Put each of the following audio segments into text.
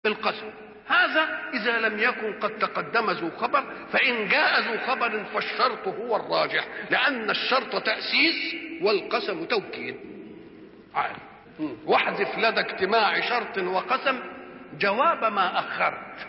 القسم هذا إذا لم يكن قد تقدم ذو خبر فإن جاء ذو خبر فالشرط هو الراجح لأن الشرط تأسيس والقسم توكيد عارف واحذف لدى اجتماع شرط وقسم جواب ما أخرت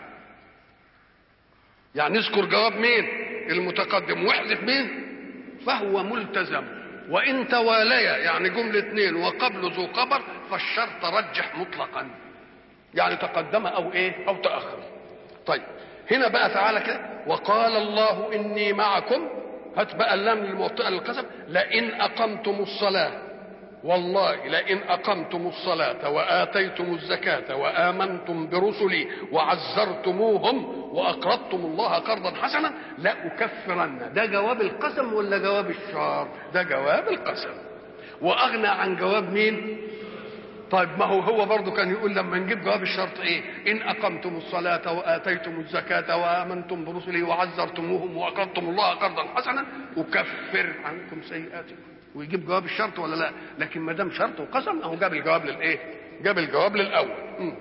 يعني اذكر جواب مين المتقدم واحذف مين فهو ملتزم وإن تواليا يعني جملة اثنين وقبل ذو خبر فالشرط رجح مطلقا يعني تقدم او ايه او تاخر طيب هنا بقى تعالى كده وقال الله اني معكم هات بقى اللام للموطئه للقسم لئن اقمتم الصلاه والله لئن اقمتم الصلاه واتيتم الزكاه وامنتم برسلي وعزرتموهم واقرضتم الله قرضا حسنا لاكفرن ده جواب القسم ولا جواب الشار ده جواب القسم واغنى عن جواب مين طيب ما هو هو برضه كان يقول لما نجيب جواب الشرط ايه ان اقمتم الصلاه واتيتم الزكاه وامنتم برسلي وعزرتموهم واقرضتم الله قرضا حسنا اكفر عنكم سيئاتكم ويجيب جواب الشرط ولا لا لكن ما دام شرط وقسم اهو جاب الجواب للايه جاب الجواب للاول م.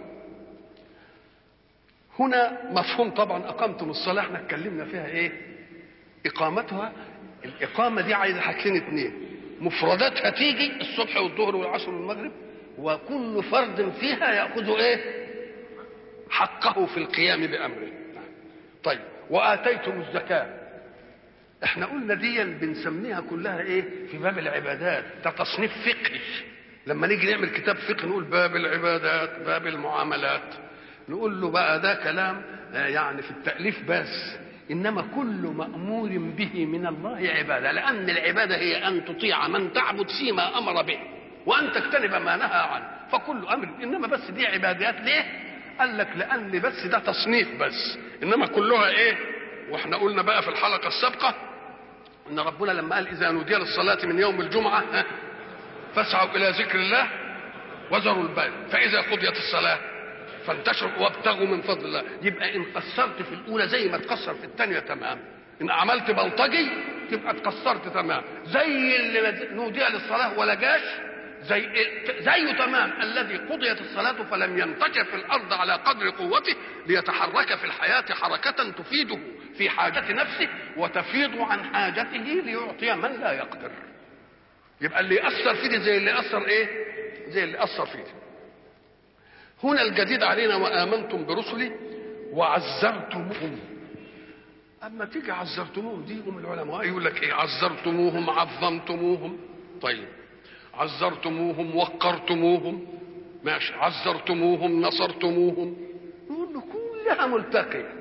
هنا مفهوم طبعا اقمتم الصلاه احنا اتكلمنا فيها ايه اقامتها الاقامه دي عايزه حاجتين اتنين مفرداتها تيجي الصبح والظهر والعصر والمغرب وكل فرد فيها ياخذ ايه حقه في القيام بامره طيب واتيتم الزكاه احنا قلنا دي بنسميها كلها ايه في باب العبادات ده تصنيف فقهي لما نيجي نعمل كتاب فقه نقول باب العبادات باب المعاملات نقول له بقى ده كلام يعني في التأليف بس إنما كل مأمور به من الله عبادة لأن العبادة هي أن تطيع من تعبد فيما أمر به وان تجتنب ما نهى عنه فكل امر انما بس دي عبادات ليه قال لك لان بس ده تصنيف بس انما كلها ايه واحنا قلنا بقى في الحلقه السابقه ان ربنا لما قال اذا نودي للصلاه من يوم الجمعه فاسعوا الى ذكر الله وذروا البيع فاذا قضيت الصلاه فانتشروا وابتغوا من فضل الله يبقى ان قصرت في الاولى زي ما تقصر في الثانيه تمام ان عملت بلطجي تبقى تقصرت تمام زي اللي نودي للصلاه ولا جاش زي زيه تمام الذي قضيت الصلاة فلم ينتشر في الأرض على قدر قوته ليتحرك في الحياة حركة تفيده في حاجة نفسه وتفيض عن حاجته ليعطي من لا يقدر يبقى اللي يأثر فيه زي اللي أثر إيه زي اللي أثر فيه هنا الجديد علينا وآمنتم برسلي وعزرتموهم أما تيجي عزرتموهم دي هم العلماء يقول لك إيه عزرتموهم عظمتموهم طيب عزرتموهم وقرتموهم ماشي عزرتموهم نصرتموهم نقول له كلها ملتقية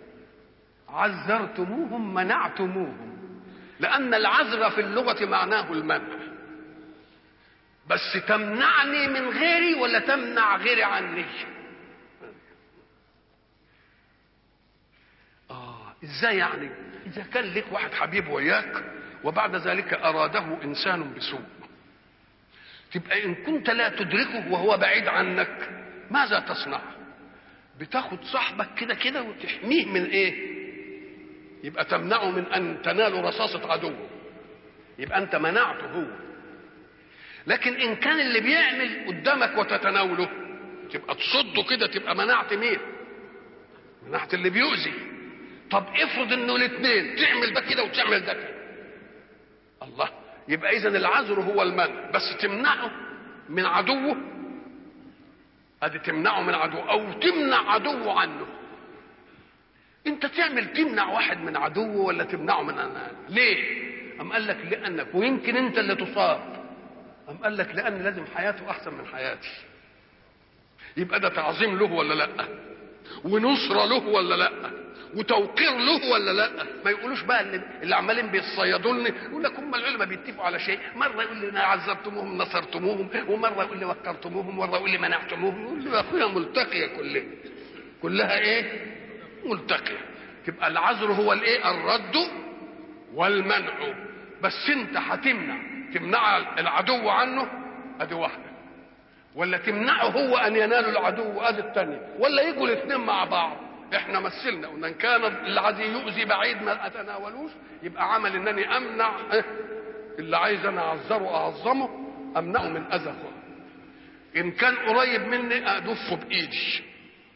عزرتموهم منعتموهم لأن العزر في اللغة معناه المنع بس تمنعني من غيري ولا تمنع غيري عني آه إزاي يعني إذا كان لك واحد حبيب وياك وبعد ذلك أراده إنسان بسوء تبقى ان كنت لا تدركه وهو بعيد عنك ماذا تصنع بتاخد صاحبك كده كده وتحميه من ايه يبقى تمنعه من ان تنال رصاصة عدوه يبقى انت منعته هو لكن ان كان اللي بيعمل قدامك وتتناوله تبقى تصده كده تبقى منعت مين منعت اللي بيؤذي طب افرض انه الاثنين تعمل ده كده وتعمل ده كده الله يبقى اذا العذر هو المنع بس تمنعه من عدوه ادي تمنعه من عدوه او تمنع عدوه عنه انت تعمل تمنع واحد من عدوه ولا تمنعه من أنا. ليه ام قال لك لانك ويمكن انت اللي تصاب ام قال لك لان لازم حياته احسن من حياتي يبقى ده تعظيم له ولا لا ونصرة له ولا لا وتوقير له ولا لا ما يقولوش بقى اللي, اللي عمالين بيصيدوني يقول لك هم العلماء بيتفقوا على شيء مره يقول لي انا عذبتموهم نصرتموهم ومره يقول لي وقرتموهم ومره يقول لي منعتموهم يقول له يا اخويا ملتقيه كلها كلها ايه ملتقيه تبقى العذر هو الايه الرد والمنع بس انت هتمنع تمنع العدو عنه ادي واحده ولا تمنعه هو ان ينال العدو ادي الثانيه ولا يجوا الاثنين مع بعض احنا مثلنا قلنا ان كان الذي يؤذي بعيد ما اتناولوش يبقى عمل انني امنع اللي عايز انا اعذره اعظمه امنعه من اذى ان كان قريب مني ادفه بايدي